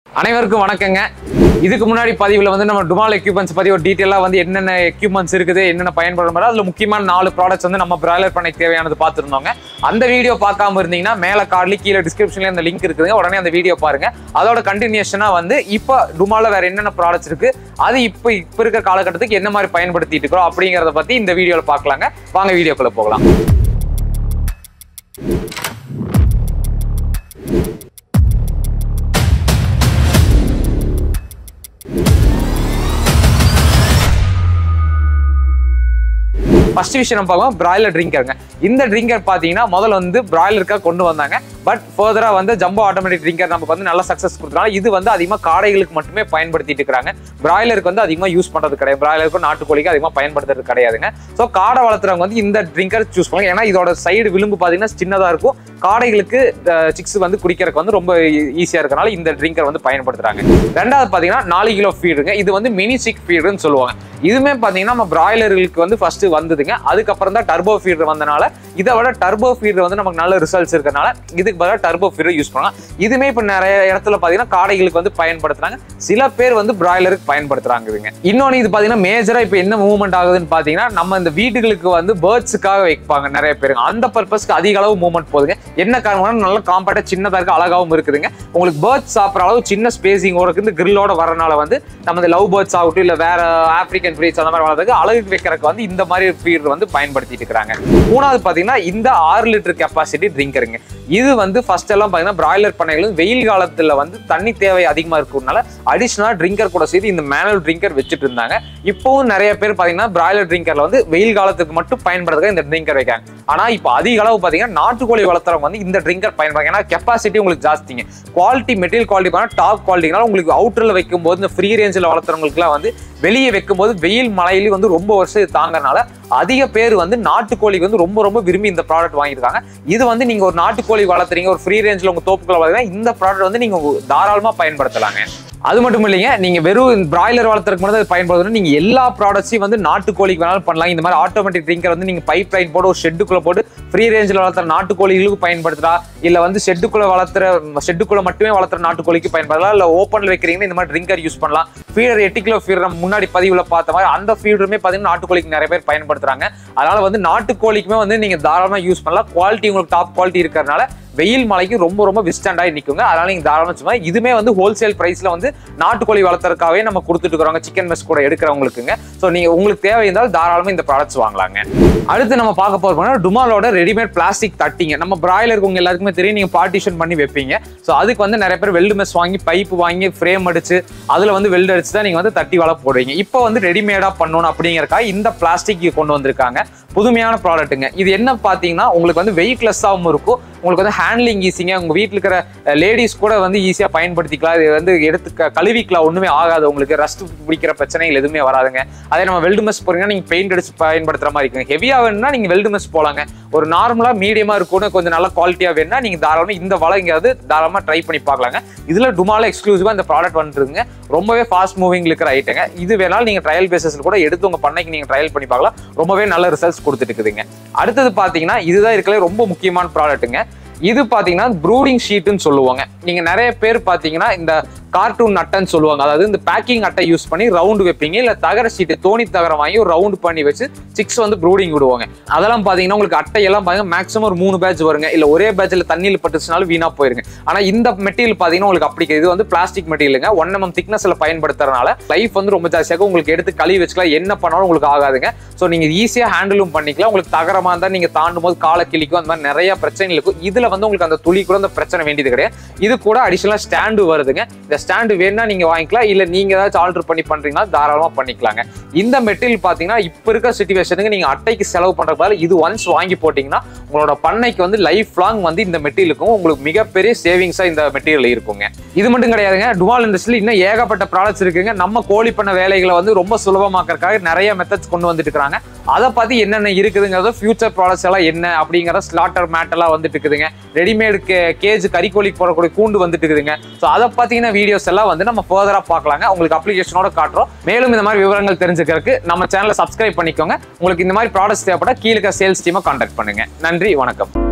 அனைவருக்கும் வணக்கங்க இதுக்கு முன்னாடி பதிவில் வந்து நம்ம டுமால் எக்யூப்மெண்ட்ஸ் பற்றி ஒரு டீட்டெயிலாக வந்து என்னென்ன எக்யூப்மெண்ட்ஸ் இருக்குது என்னென்ன பயன்படுற மாதிரி அதில் முக்கியமான நாலு ப்ராடக்ட்ஸ் வந்து நம்ம பிராய்லர் பண்ணைக்கு தேவையானது பார்த்துருந்தோங்க அந்த வீடியோ பார்க்காம இருந்தீங்கன்னா மேலே கார்ட்லி கீழே டிஸ்கிரிப்ஷன்ல அந்த லிங்க் இருக்குதுங்க உடனே அந்த வீடியோ பாருங்க அதோட கண்டினியூஷனாக வந்து இப்போ டுமால வேற என்னென்ன ப்ராடக்ட்ஸ் இருக்கு அது இப்போ இப்போ இருக்க காலகட்டத்துக்கு என்ன மாதிரி பயன்படுத்திட்டு இருக்கிறோம் அப்படிங்கிறத பற்றி இந்த வீடியோவில் பார்க்கலாங்க வாங்க வீடியோக்குள்ள போகலாம் ஃபர்ஸ்ட் விஷயம் நம்ம பார்க்கலாம் பிராய்லர் ட்ரிங்கருங்க இந்த ட்ரிங்கர் பார்த்தீங்கன்னா முதல்ல வந்து பிராய்லருக்காக கொண்டு வந்தாங்க பட் ஃபர்தராக வந்து ஜம்போ ஆட்டோமேட்டிக் ட்ரிங்கர் நமக்கு வந்து நல்ல சக்ஸஸ் கொடுத்தனால இது வந்து அதிகமாக காடைகளுக்கு மட்டுமே பயன்படுத்திட்டு இருக்காங்க பிராய்லருக்கு வந்து அதிகமாக யூஸ் பண்ணுறது கிடையாது பிராய்லருக்கும் நாட்டுக்கோழிக்கு அதிகமாக பயன்படுத்துறது கிடையாதுங்க ஸோ காடை வளர்த்துறவங்க வந்து இந்த ட்ரிங்கர் சூஸ் பண்ணுவாங்க ஏன்னா இதோட சைடு விளிம்பு பார்த்தீங்கன்னா சின்னதாக இருக்கும் காடைகளுக்கு சிக்ஸ் வந்து குடிக்கிறதுக்கு வந்து ரொம்ப ஈஸியாக இருக்கனால இந்த ட்ரிங்கர் வந்து பயன்படுத்துறாங்க ரெண்டாவது பார்த்தீங்கன்னா நாலு கிலோ ஃபீடுங்க இது வந்து மினி சிக் ஃபீடுன்னு சொல்லுவாங்க இதுவுமே பார்த்தீங்கன்னா நம்ம பிராய்லர்களுக்கு வந்து ஃபர்ஸ்ட் வந்ததுங்க அதுக்கப்புறம் தான் டர்போ ஃபீடர் வந்தனால இதை விட டர்போ ஃபீடர் வந்து நமக்கு நல்ல ரிசல்ட்ஸ் இருக்கனால இதுக்கு பதிலாக டர்போ ஃபீடர் யூஸ் பண்ணலாம் இதுமே இப்போ நிறைய இடத்துல பார்த்தீங்கன்னா காடைகளுக்கு வந்து பயன்படுத்துறாங்க சில பேர் வந்து பிராய்லருக்கு பயன்படுத்துறாங்க இதுங்க இன்னொன்று இது பார்த்தீங்கன்னா மேஜராக இப்போ என்ன மூவ்மெண்ட் ஆகுதுன்னு பார்த்தீங்கன்னா நம்ம இந்த வீடுகளுக்கு வந்து பேர்ட்ஸுக்காக வைப்பாங்க நிறைய பேருங்க அந்த பர்பஸ்க்கு அதிக அளவு மூவ்மெண்ட் போகுதுங்க என்ன காரணம்னா நல்ல காம்பேக்டாக சின்னதாக இருக்கு அழகாகவும் இருக்குதுங்க உங்களுக்கு பேர்ட்ஸ் சாப்பிட்ற அளவு சின்ன ஸ்பேசிங் இருக்கு கிரில்லோட வரனால வந்து நம்ம இந்த லவ் பேர்ட்ஸ் ஆகட்டும் இல்லை வேற ஆப்பிரிக்கன் பிரீட்ஸ் அந்த மாதிரி வளர்றதுக்கு அழகுக்கு வைக்கிறதுக்கு வந்து இந்த மாதிரி ஃபீடர் வந்து பயன்படுத்திட்டு இருக்காங்க மூணாவது பார்த்தீங்கன்னா இந்த ஆறு லிட்டர் கெப்பாசிட்டி ட்ரிங்கருங்க இது வந்து ஃபர்ஸ்ட் எல்லாம் பார்த்தீங்கன்னா பிராய்லர் பண்ணைகள் வெயில் காலத்தில் வந்து தண்ணி தேவை அதிகமாக இருக்கிறதுனால அடிஷ்னலாக ட்ரிங்கர் கூட சேர்த்து இந்த மேனுவல் ட்ரிங்கர் வச்சுட்டு இருந்தாங்க இப்போவும் நிறைய பேர் பார்த்தீங்கன்னா பிராய்லர் ட்ரிங்கர்ல வந்து வெயில் காலத்துக்கு மட்டும் பயன்படுறதுக்கு இந்த ட்ரிங்கர் வைக்காங்க ஆனால் இப்போ அதிக அளவு பார்த்தீங்கன்னா நாட்டுக்கோழி வளர்த்துறவங்க வந்து இந்த ட்ரிங்கர் பயன்படுறாங்க ஏன்னா கெப்பாசிட்டி உங்களுக்கு ஜாஸ்திங்க குவாலிட்டி மெட்டீரியல் குவாலிட்டி பார்த்தா டாப் குவாலிட்டினால உங்களுக்கு அவுட்டரில் வைக்கும்போது இந்த ஃப்ரீ ரேஞ்சில் வளர்த்துறவங்களுக்குலாம் வந்து வெளியே வைக்கும்போது வெயில் மழையில வந்து ரொம்ப வருஷம் இது தாங்கறனால அதிக பேர் வந்து நாட்டுக்கோழிக்கு வந்து ரொம்ப ரொம்ப விரும்பி இந்த ப்ராடக்ட் வாங்கியிருக்காங்க இது வந்து நீங்க ஒரு நாட்டுக்கோழி வளர்த்துறீங்க ஒரு ஃப்ரீ ரேஞ்சில் உங்க தோப்புக்குள்ள வளர்த்தீங்கன்னா இந்த ப்ராடக்ட் வந்து நீங்க தாராளமா பயன்படுத்தலாங்க அது மட்டும் இல்லைங்க நீங்க வெறும் பிராய்லர் வளர்த்துறதுக்கு மட்டும் தான் பயன்படுத்தணும் நீங்க எல்லா ப்ராடக்ட்ஸையும் வந்து நாட்டுக்கோழிக்கு வேணாலும் பண்ணலாம் இந்த மாதிரி ஆட்டோமேட்டிக் ட்ரிங்கர் வந்து நீங்க பைப் லைன் போட்டு ஒரு ஷெட்டுக்குள்ள போட்டு ஃப்ரீ ரேஞ்சில் வளர்த்துற நாட்டுக்கோழிகளுக்கு பயன்படுத்தலாம் இல்ல வந்து ஷெட்டுக்குள்ள வளர்த்துற ஷெட்டுக்குள்ள மட்டுமே வளர்த்துற நாட்டுக்கோழிக்கு பயன்படுத்தலாம் இல்ல ஓப்பன்ல வைக்கிறீங்கன்னா இந்த மாதிரி ட்ரிங்கர் யூஸ் பண்ணலாம் ஃபீடர் எட்டு கிலோ ஃபீடர் நம்ம முன்னாடி பதிவுல பார்த்த மாதிரி அந்த ஃபீடருமே பார்த்தீங்கன்னா நாட்டுக்கோழிக்கு நிறைய பேர் பயன்படுத்துறாங்க அதனால வந்து நாட்டுக்கோழிக்குமே வந்து நீங்க தாராளமா யூஸ் பண்ணலாம் குவாலிட்டி உங்களுக்கு டாப் குவாலிட்டி இருக்கிறதுனால வெயில் மலைக்கு ரொம்ப ரொம்ப விஸ்டாண்டாகி நிற்குங்க அதனால நீங்க தாராளமா சும்மா இதுமே வந்து ஹோல்சேல் பிரைஸ்ல வந்து நாட்டுக்கோழி வளர்த்துறதுக்காகவே நம்ம கொடுத்துட்டு இருக்கிறோங்க சிக்கன் மெஸ் கூட எடுக்கிறவங்களுக்குங்க ஸோ நீங்க உங்களுக்கு தேவை இருந்தால் தாராளமா இந்த ப்ராடக்ட்ஸ் வாங்கலாங்க அடுத்து நம்ம பார்க்க போறோம்னா டுமாலோட ரெடிமேட் பிளாஸ்டிக் தட்டிங்க நம்ம பிராய்லருக்கு உங்க எல்லாருக்குமே தெரியும் நீங்க பார்ட்டிஷன் பண்ணி வைப்பீங்க ஸோ அதுக்கு வந்து நிறைய பேர் வெல்டு மெஸ் வாங்கி பைப் வாங்கி ஃப்ரேம் அடிச்சு அதுல வந்து வெல்டு அடிச்சு தான் நீங்க வந்து தட்டி வள போடுவீங்க இப்போ வந்து ரெடிமேடா பண்ணணும் அப்படிங்கறக்காக இந்த பிளாஸ்டிக் கொண்டு வந்திருக்காங்க புதுமையான ப்ராடக்ட்டுங்க இது என்ன பார்த்தீங்கன்னா உங்களுக்கு வந்து வெயிட்லெஸ்ஸாகவும் இருக்கும் உங்களுக்கு வந்து ஹேண்ட்லிங் ஈஸிங்க உங்க வீட்டில் இருக்கிற லேடிஸ் கூட வந்து ஈஸியாக பயன்படுத்திக்கலாம் இது வந்து எடுத்து க- கழுவிக்கலாம் ஒன்றுமே ஆகாது உங்களுக்கு ரஸ்ட் பிடிக்கிற பிரச்சனைகள் எதுவுமே வராதுங்க அதே நம்ம வெல்டு மெஸ் போறீங்கன்னா நீங்கள் பெயிண்ட் அடிச்சு பயன்படுத்துற மாதிரி இருக்குங்க ஹெவியாக வேணும்னா நீங்கள் வெல்டு மெஸ் போலாங்க ஒரு நார்மலாக மீடியமாக இருக்கும்னு கொஞ்சம் நல்ல குவாலிட்டியாக வேணும்னா நீங்கள் தாராளமாக இந்த வலைங்கிறது தாராளமாக ட்ரை பண்ணி பார்க்கலாங்க இதில் டுமால எக்ஸ்க்ளூசிவாக இந்த ப்ராடக்ட் வந்துருங்க ரொம்பவே ஃபாஸ்ட் மூவிங் இருக்கிற ஐட்டங்க இது வேணாலும் நீங்கள் ட்ரையல் பேசிஸில் கூட எடுத்து உங்கள் பண்ணைக்கு நீங்கள் ட்ரையல் பண்ணி பார்க்கலாம் ரொம்பவே நல்ல ரிசல்ட்ஸ் கொடுத்துட்டு இருக்குதுங்க அடுத்தது பார்த்தீங்கன்னா இதுதான் இருக்கல ரொம்ப முக்கியமான ப்ராடக்ட்டுங்க இது பார்த்தீங்கன்னா ப்ரூடிங் ஷீட்டுன்னு சொல்லுவாங்க நீங்கள் நிறைய பேர் பார்த்தீங்கன்னா இந்த கார்ட்டூன் அட்டைன்னு சொல்லுவாங்க அதாவது இந்த பேக்கிங் அட்டை யூஸ் பண்ணி ரவுண்டு வைப்பீங்க இல்லை தகர ஷீட்டு தோணி தகரம் வாங்கி ஒரு ரவுண்ட் பண்ணி வச்சு சிக்ஸ் வந்து ப்ரூடிங் விடுவாங்க அதெல்லாம் பார்த்தீங்கன்னா உங்களுக்கு அட்டையெல்லாம் பார்த்தீங்கன்னா மேக்ஸிமம் ஒரு மூணு பேட்ச் வருங்க இல்லை ஒரே பேட்சில் தண்ணியில் பட்டுச்சுனாலும் வீணாக போயிருங்க ஆனால் இந்த மெட்டீரியல் பார்த்தீங்கன்னா உங்களுக்கு அப்படி கிடையாது. இது வந்து பிளாஸ்டிக் மெட்டீரியலுங்க ஒன் எம்எம் திக்னஸில் பயன்படுத்துறதுனால லைஃப் வந்து ரொம்ப ஜாஸ்தியாக உங்களுக்கு எடுத்து கழுவி வச்சுக்கலாம் என்ன பண்ணாலும் உங்களுக்கு ஆகாதுங்க ஸோ நீங்கள் ஈஸியாக ஹேண்டிலும் பண்ணிக்கலாம் உங்களுக்கு தகரமாக இருந்தால் நீங்கள் தாண்டும் போது காலை கிளிக்கும் அந்த மாதிரி நிறைய பிரச்சனைகள் இருக்கும் இதில் வந்து உங்களுக்கு அந்த துளி கூட அந்த பிரச்சனை வேண்டியது கிடையாது இது கூட அடிஷனலாக ஸ்டாண்டு வருதுங்க இந்த ஸ்டாண்டு வேணா நீங்க வாங்கிக்கலாம் இல்ல நீங்க ஏதாச்சும் ஆல்டர் பண்ணி பண்றீங்கன்னா தாராளமா பண்ணிக்கலாங்க இந்த மெட்டீரியல் பாத்தீங்கன்னா இப்ப இருக்க சுச்சுவேஷனுக்கு நீங்க அட்டைக்கு செலவு பண்ற பதிலா இது ஒன்ஸ் வாங்கி போட்டீங்கன்னா உங்களோட பண்ணைக்கு வந்து லைஃப் லாங் வந்து இந்த மெட்டீரியலுக்கும் உங்களுக்கு மிகப்பெரிய சேவிங்ஸா இந்த மெட்டீரியல் இருக்குங்க இது மட்டும் கிடையாதுங்க டுவால் இண்டஸ்ட்ரியில் இன்னும் ஏகப்பட்ட ப்ராடக்ட்ஸ் இருக்குங்க நம்ம கோழி பண்ண வேலைகளை வந்து ரொம்ப சுலபமாக்கறதுக்காக நிறைய மெத்தட்ஸ் கொண்டு வந்துட்டு இருக்காங்க அதை பத்தி என்னென்ன இருக்குதுங்கிறத ஃபியூச்சர் ப்ராடக்ட்ஸ் எல்லாம் என்ன அப்படிங்கிற ஸ்லாட்டர் மேட் எல்லாம் வந்துட்டு இருக்குதுங்க ரெடிமேடு கேஜ் கறிக்கோழிக்கு போடக்கூடிய கூண்டு வந்துட்டு இருக்குதுங்க ஸோ அதை பார்த்தீங்கன்னா வீடியோஸ் எல்லாம் வந்து நம்ம ஃபர்தராக பார்க்கலாங்க உங்களுக்கு அப்ளிகேஷனோட காட்டுறோம் மேலும் இந்த மாதிரி விவரங்கள் தெரிஞ்சுக்கிறதுக்கு நம்ம சேனலை சப்ஸ்கிரைப் பண்ணிக்கோங்க உங்களுக்கு இந்த மாதிரி ப்ராடக்ட்ஸ் தேவைப்பட்டா கீழே சேல்ஸ் டீமை கான்டாக்ட் பண்ணுங்க நன்றி வணக்கம்